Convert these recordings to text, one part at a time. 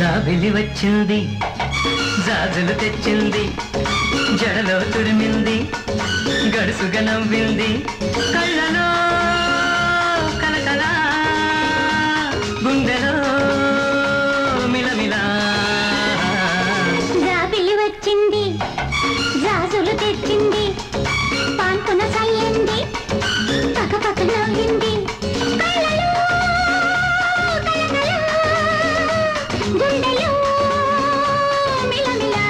జాబిలి వచ్చింది జాజులు తెచ్చింది జడలో తురిమింది గడుసుగా నవ్వింది కళ్ళలో కలకల గుండెలో మిలమిలా జాబిలి వచ్చింది జాజులు తెచ్చింది పాన్పున చల్లింది పక్క పక్క నవ్వింది కళ్ళలో కలకల, గుండెలో మిలమిలా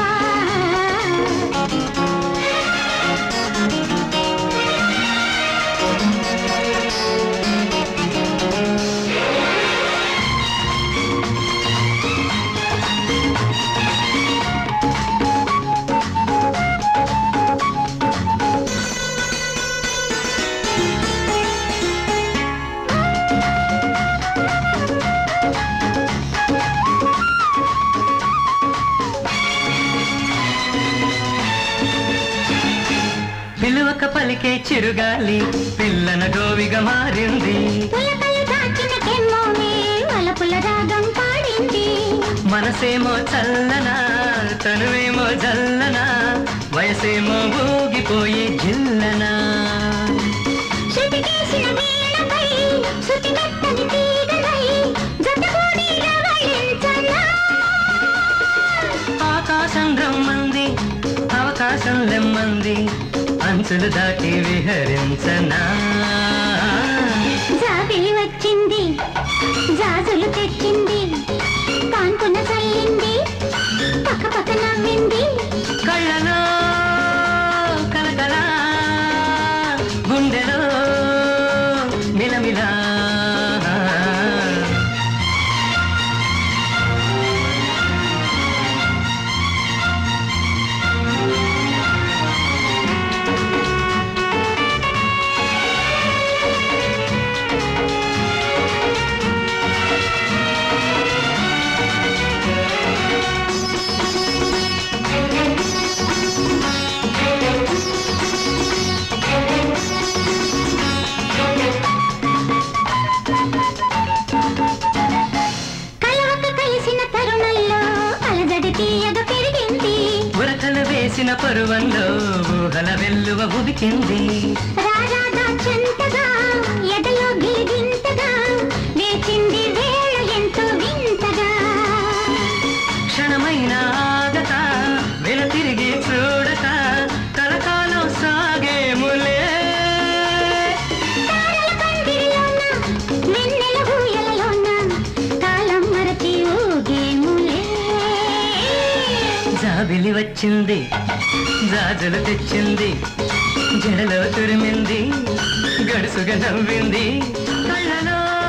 పిలువక పలికే చిరుగాలి పిల్లన గోవిగా మారింది పులకలు దాచిన కెమ్మోనే వలపుల రాగం పాడింది మనసేమో చల్లనా తనువేమో జల్లనా వయసేమో ఊగిపోయే జిల్లనా శృతికేసిన వీణపై శృతి మెత్తని తీగలై జతగూడి రవళించనా ఆకాశం రమ్మంది అవకాశం లెమ్మంది అంచులు దాటి విహరించనా జాబిలి వచ్చింది జాజులు తెచ్చింది కాన్పున చల్లింది పక్క పక్క నవ్వింది కళ్ళలో కలకల గుండెలో మిలమిలా కలవక కలిసిన తరుణంలో అలజడి తీయగా పెరిగింది ఉరకలు వేసిన పరువంలో ఊహల వెల్లువ ఉబికింది రారాగా చెంతగా ఎదలో గిలిగింతగా వేచింది వేళ ఎంతో వింతగా క్షణమైన ఆగక వెల తిరిగి చూడక కలకాలం సాగేములే తారల పందిరిలోన వెన్నెల ఊయలలోన కాలం మరచి ఊగేములే జాబిలి వచ్చింది జాజులు తెచ్చింది జడలో తురిమింది గడుసుగా నవ్వింది కళ్ళలో